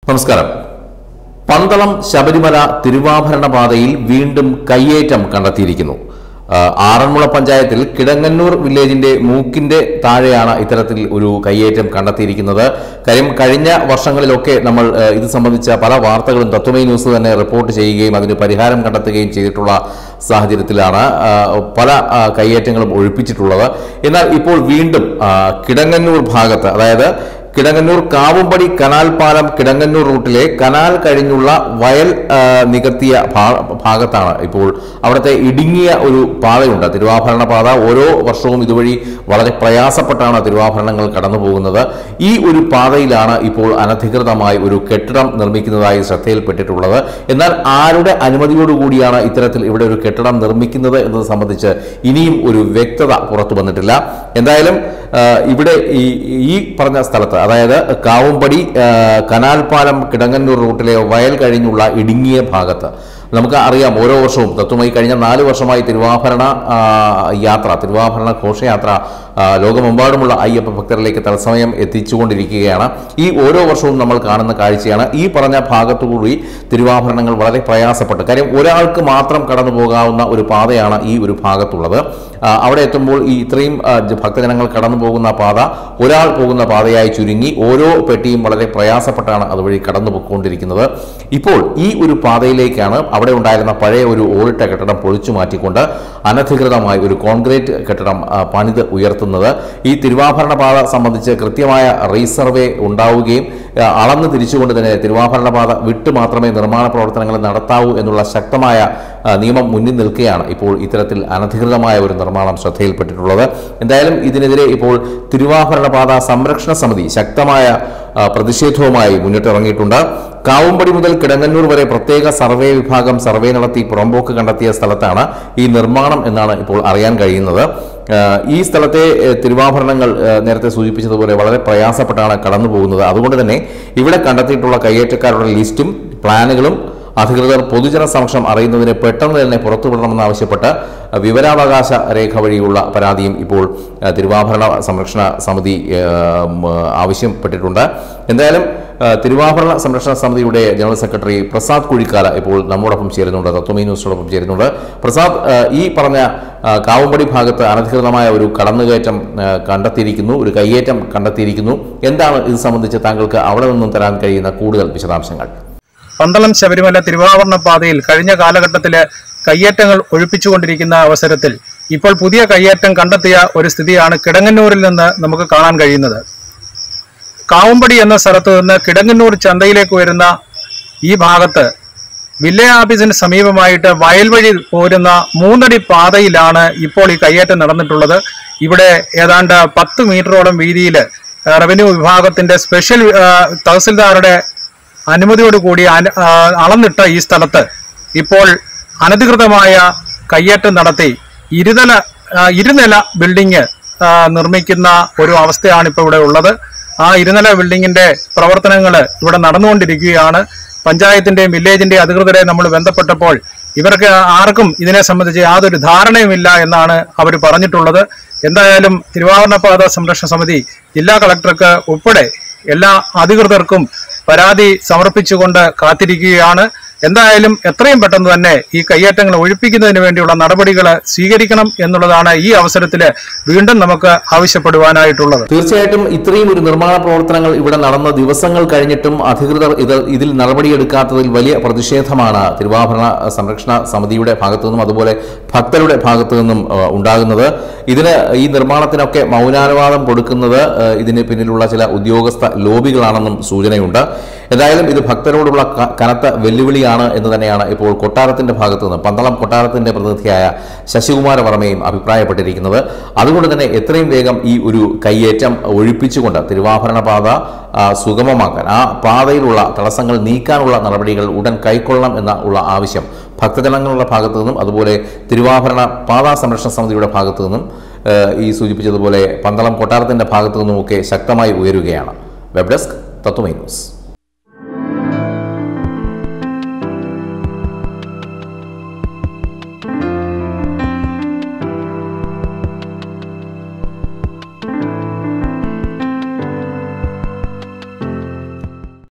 നമസ്കാരം പന്തളം ശബരിമല തിരുവാഭരണ പാതയിൽ വീണ്ടും കയ്യേറ്റം കണ്ടെത്തിയിരിക്കുന്നു ആ, ആറന്മുള പഞ്ചായത്തിൽ കിടങ്ങന്നൂർ വില്ലേജിന്റെ മൂക്കിന്റെ താഴെയാണ് ഇത്തരത്തിൽ ഒരു കയ്യേറ്റം കണ്ടെത്തിയിരിക്കുന്നത് കാര്യം കഴിഞ്ഞ വർഷങ്ങളിലൊക്കെ നമ്മൾ ആ, ഇത് സംബന്ധിച്ച പല വാർത്തകളും തത്വമൈ ന്യൂസ് തന്നെ റിപ്പോർട്ട് ചെയ്യുകയും അതിന് പരിഹാരം കണ്ടെത്തുകയും ചെയ്തിട്ടുള്ള സാഹചര്യത്തിലാണ് ആ, പല ആ, കയ്യേറ്റങ്ങളും ഒഴിപ്പിച്ചിട്ടുള്ളത് എന്നാൽ ഇപ്പോൾ വീണ്ടും ആ, കിടങ്ങന്നൂർ ഭാഗത്ത് അതായത് കിടങ്ങന്നൂർ കാവുംപടി കനാൽ പാലം കിടങ്ങന്നൂർ റൂട്ടിലെ കനാൽ കഴിഞ്ഞുള്ള വയൽ ആ, നികത്തിയ ഭാ- ഭാഗത്താണ് ഇപ്പോൾ അവിടുത്തെ ഇടുങ്ങിയ ഒരു പാതയുണ്ട് തിരുവാഭരണ പാത ഓരോ വർഷവും ഇതുവഴി വളരെ പ്രയാസപ്പെട്ടാണ് തിരുവാഭരണങ്ങൾ കടന്നു പോകുന്നത് ഈ ഒരു പാതയിലാണ് ഇപ്പോൾ അനധികൃതമായി ഒരു കെട്ടിടം നിർമ്മിക്കുന്നതായി ശ്രദ്ധയിൽപ്പെട്ടിട്ടുള്ളത് എന്നാൽ ആരുടെ അനുമതിയോടുകൂടിയാണ് ഇത്തരത്തിൽ ഇവിടെ ഒരു കെട്ടിടം നിർമ്മിക്കുന്നത് എന്നത് സംബന്ധിച്ച് ഇനിയും ഒരു വ്യക്തത പുറത്തു വന്നിട്ടില്ല എന്തായാലും ആ, ഇവിടെ ഈ ഈ പറഞ്ഞ സ്ഥലത്ത് അതായത് കാവുംപടി ആ, കനാൽ പാലം കിടങ്ങന്നൂർ റൂട്ടിലെ വയൽ കഴിഞ്ഞുള്ള ഇടുങ്ങിയ ഭാഗത്ത് നമുക്ക് അറിയാം ഓരോ വർഷവും തത്വമായി കഴിഞ്ഞ നാല് വർഷമായി തിരുവാഭരണ ആ, യാത്ര തിരുവാഭരണ ഘോഷയാത്ര ആ, ലോകമെമ്പാടുമുള്ള അയ്യപ്പ ഭക്തരിലേക്ക് തത്സമയം എത്തിച്ചുകൊണ്ടിരിക്കുകയാണ് ഈ ഓരോ വർഷവും നമ്മൾ കാണുന്ന കാഴ്ചയാണ് ഈ പറഞ്ഞ ഭാഗത്തുകൂടി തിരുവാഭരണങ്ങൾ വളരെ പ്രയാസപ്പെട്ട് കാര്യം ഒരാൾക്ക് മാത്രം കടന്നു പോകാവുന്ന ഒരു പാതയാണ് ഈ ഒരു ഭാഗത്തുള്ളത് ആ, അവിടെ എത്തുമ്പോൾ ഈ ഇത്രയും ആ, ജ- ഭക്തജനങ്ങൾ കടന്നു പോകുന്ന പാത ഒരാൾ പോകുന്ന പാതയായി ചുരുങ്ങി ഓരോ പെട്ടിയും വളരെ പ്രയാസപ്പെട്ടാണ് അതുവഴി കടന്നു പോയിക്കൊണ്ടിരിക്കുന്നത് ഇപ്പോൾ ഈ ഒരു പാതയിലേക്കാണ് അവിടെ ഉണ്ടായിരുന്ന പഴയ ഒരു ഓടിട്ട കെട്ടിടം പൊളിച്ചു മാറ്റിക്കൊണ്ട് അനധികൃതമായി ഒരു കോൺക്രീറ്റ് കെട്ടിടം ആ, പണിത് ഉയർത്തുന്നത് ഈ തിരുവാഭരണ പാത സംബന്ധിച്ച് കൃത്യമായ റീസർവേ ഉണ്ടാവുകയും ആ, അളന്ന് തിരിച്ചുകൊണ്ട് തന്നെ തിരുവാഭരണ പാത വിട്ട് മാത്രമേ നിർമ്മാണ പ്രവർത്തനങ്ങൾ നടത്താവൂ എന്നുള്ള ശക്തമായ ആ, നിയമം മുന്നിൽ നിൽക്കുകയാണ് ഇപ്പോൾ ഇത്തരത്തിൽ അനധികൃതമായ ഒരു നിർമ്മാണം ശ്രദ്ധയിൽപ്പെട്ടിട്ടുള്ളത് എന്തായാലും ഇതിനെതിരെ ഇപ്പോൾ തിരുവാഭരണ പാത സംരക്ഷണ സമിതി ശക്തമായ ആ, പ്രതിഷേധവുമായി മുന്നിട്ടിറങ്ങിയിട്ടുണ്ട് കാവുംപടി മുതൽ കിടങ്ങന്നൂർ വരെ പ്രത്യേക സർവേ വിഭാഗം സർവേ നടത്തി പുറമ്പോക്ക് കണ്ടെത്തിയ സ്ഥലത്താണ് ഈ നിർമ്മാണം എന്നാണ് ഇപ്പോൾ അറിയാൻ കഴിയുന്നത് ആ, ഈ സ്ഥലത്തെ ഏ, തിരുവാഭരണങ്ങൾ ഏ, നേരത്തെ സൂചിപ്പിച്ചതുപോലെ വളരെ പ്രയാസപ്പെട്ടാണ് കടന്നു പോകുന്നത് അതുകൊണ്ട് തന്നെ ഇവിടെ കണ്ടെത്തിയിട്ടുള്ള കയ്യേറ്റക്കാരുടെ ലിസ്റ്റും പ്ലാനുകളും അധികൃതർ പൊതുജന സമക്ഷം അറിയുന്നതിന് പെട്ടെന്ന് തന്നെ പുറത്തുവിടണമെന്നാവശ്യപ്പെട്ട് വിവരാവകാശ രേഖ വഴിയുള്ള പരാതിയും ഇപ്പോൾ ആ, തിരുവാഭരണ സംരക്ഷണ സമിതി ആ, ഉം, ആവശ്യപ്പെട്ടിട്ടുണ്ട് എന്തായാലും ആ, തിരുവാഭരണ സംരക്ഷണ സമിതിയുടെ ജനറൽ സെക്രട്ടറി പ്രസാദ് കുഴിക്കാല ഇപ്പോൾ നമ്മോടൊപ്പം ചേരുന്നുണ്ട് തത്വമീ ന്യൂസിനോടൊപ്പം ചേരുന്നുണ്ട് പ്രസാദ് ആ, ഈ പറഞ്ഞ ആ, കാവുംപടി ഭാഗത്ത് അനധികൃതമായ ഒരു കടന്നുകയറ്റം ആ, കണ്ടെത്തിയിരിക്കുന്നു ഒരു കയ്യേറ്റം കണ്ടെത്തിയിരിക്കുന്നു എന്താണ് ഇത് സംബന്ധിച്ച് താങ്കൾക്ക് അവിടെ നിന്നും തരാൻ കഴിയുന്ന കൂടുതൽ വിശദാംശങ്ങൾ പന്തളം ശബരിമല തിരുവാഭരണ പാതയിൽ കഴിഞ്ഞ കാലഘട്ടത്തിലെ കയ്യേറ്റങ്ങൾ ഒഴിപ്പിച്ചുകൊണ്ടിരിക്കുന്ന അവസരത്തിൽ ഇപ്പോൾ പുതിയ കയ്യേറ്റം കണ്ടെത്തിയ ഒരു സ്ഥിതിയാണ് കിടങ്ങന്നൂരിൽ നിന്ന് നമുക്ക് കാണാൻ കഴിയുന്നത് കാവുംപടി എന്ന സ്ഥലത്ത് നിന്ന് കിടങ്ങന്നൂർ ചന്തയിലേക്ക് വരുന്ന ഈ ഭാഗത്ത് വില്ലേജ് ഓഫീസിന് സമീപമായിട്ട് വയൽ വഴി പോരുന്ന മൂന്നടി പാതയിലാണ് ഇപ്പോൾ ഈ കയ്യേറ്റം നടന്നിട്ടുള്ളത് ഇവിടെ ഏതാണ്ട് പത്ത് മീറ്ററോളം വീതിയിൽ റവന്യൂ വിഭാഗത്തിന്റെ സ്പെഷ്യൽ ആ, തഹസിൽദാരുടെ അനുമതിയോടുകൂടി അന- ആ, അളന്നിട്ട ഈ സ്ഥലത്ത് ഇപ്പോൾ അനധികൃതമായ കയ്യേറ്റം നടത്തി ഇരുതല ആ, ഇരുനില ബിൽഡിംഗ് ആ, നിർമ്മിക്കുന്ന ഒരു അവസ്ഥയാണ് ഇപ്പോൾ ഇവിടെ ഉള്ളത് ആ ഇരുനില ബിൽഡിങ്ങിന്റെ പ്രവർത്തനങ്ങൾ ഇവിടെ നടന്നുകൊണ്ടിരിക്കുകയാണ് പഞ്ചായത്തിന്റെയും വില്ലേജിന്റെയും അധികൃതരെ നമ്മൾ ബന്ധപ്പെട്ടപ്പോൾ ഇവർക്ക് ആർക്കും ഇതിനെ സംബന്ധിച്ച് യാതൊരു ധാരണയുമില്ല എന്നാണ് അവർ പറഞ്ഞിട്ടുള്ളത് എന്തായാലും തിരുവാഭരണപാത സംരക്ഷണ സമിതി ജില്ലാ കളക്ടർക്ക് ഉൾപ്പെടെ എല്ലാ അധികൃതർക്കും പരാതി സമർപ്പിച്ചുകൊണ്ട് കാത്തിരിക്കുകയാണ് എന്തായാലും എത്രയും പെട്ടെന്ന് തന്നെ ഈ കയ്യേറ്റങ്ങൾ ഒഴിപ്പിക്കുന്നതിന് വേണ്ടിയുള്ള നടപടികൾ സ്വീകരിക്കണം എന്നുള്ളതാണ് ഈ അവസരത്തിൽ വീണ്ടും നമുക്ക് ആവശ്യപ്പെടുവാനായിട്ടുള്ളത് തീർച്ചയായിട്ടും ഇത്രയും ഒരു നിർമ്മാണ പ്രവർത്തനങ്ങൾ ഇവിടെ നടന്ന ദിവസങ്ങൾ കഴിഞ്ഞിട്ടും അധികൃതർ ഇത് ഇതിൽ നടപടിയെടുക്കാത്തതിൽ വലിയ പ്രതിഷേധമാണ് തിരുവാഭരണ സംരക്ഷണ സമിതിയുടെ ഭാഗത്തു നിന്നും അതുപോലെ ഭക്തരുടെ ഭാഗത്തു നിന്നും ആ, ഉണ്ടാകുന്നത് ഇതിന് ഈ നിർമ്മാണത്തിനൊക്കെ മൗനാനുവാദം കൊടുക്കുന്നത് ആ, ഇതിന് പിന്നിലുള്ള ചില ഉദ്യോഗസ്ഥ ലോബികളാണെന്നും സൂചനയുണ്ട് എന്തായാലും ഇത് ഭക്തരോടുള്ള ക- കനത്ത വെല്ലുവിളിയാണ് എന്ന് തന്നെയാണ് ഇപ്പോൾ കൊട്ടാരത്തിന്റെ ഭാഗത്തു നിന്ന് പന്തളം കൊട്ടാരത്തിന്റെ പ്രതിനിധിയായ ശശികുമാര വർമ്മയും അഭിപ്രായപ്പെട്ടിരിക്കുന്നത് അതുകൊണ്ട് തന്നെ എത്രയും വേഗം ഈ ഒരു കയ്യേറ്റം ഒഴിപ്പിച്ചുകൊണ്ട് തിരുവാഭരണ പാത ആ, സുഗമമാക്കാൻ ആ പാതയിലുള്ള തടസ്സങ്ങൾ നീക്കാനുള്ള നടപടികൾ ഉടൻ കൈക്കൊള്ളണം എന്ന ഉള്ള ആവശ്യം ഭക്തജനങ്ങളുടെ ഭാഗത്തു നിന്നും അതുപോലെ തിരുവാഭരണ പാതാ സംരക്ഷണ സമിതിയുടെ ഭാഗത്തു നിന്നും ഏഹ്, ഈ സൂചിപ്പിച്ചതുപോലെ പന്തളം കൊട്ടാരത്തിന്റെ ഭാഗത്തു നിന്നുമൊക്കെ ശക്തമായി ഉയരുകയാണ് വെബ് ഡെസ്ക് തത്വമൈ ന്യൂസ്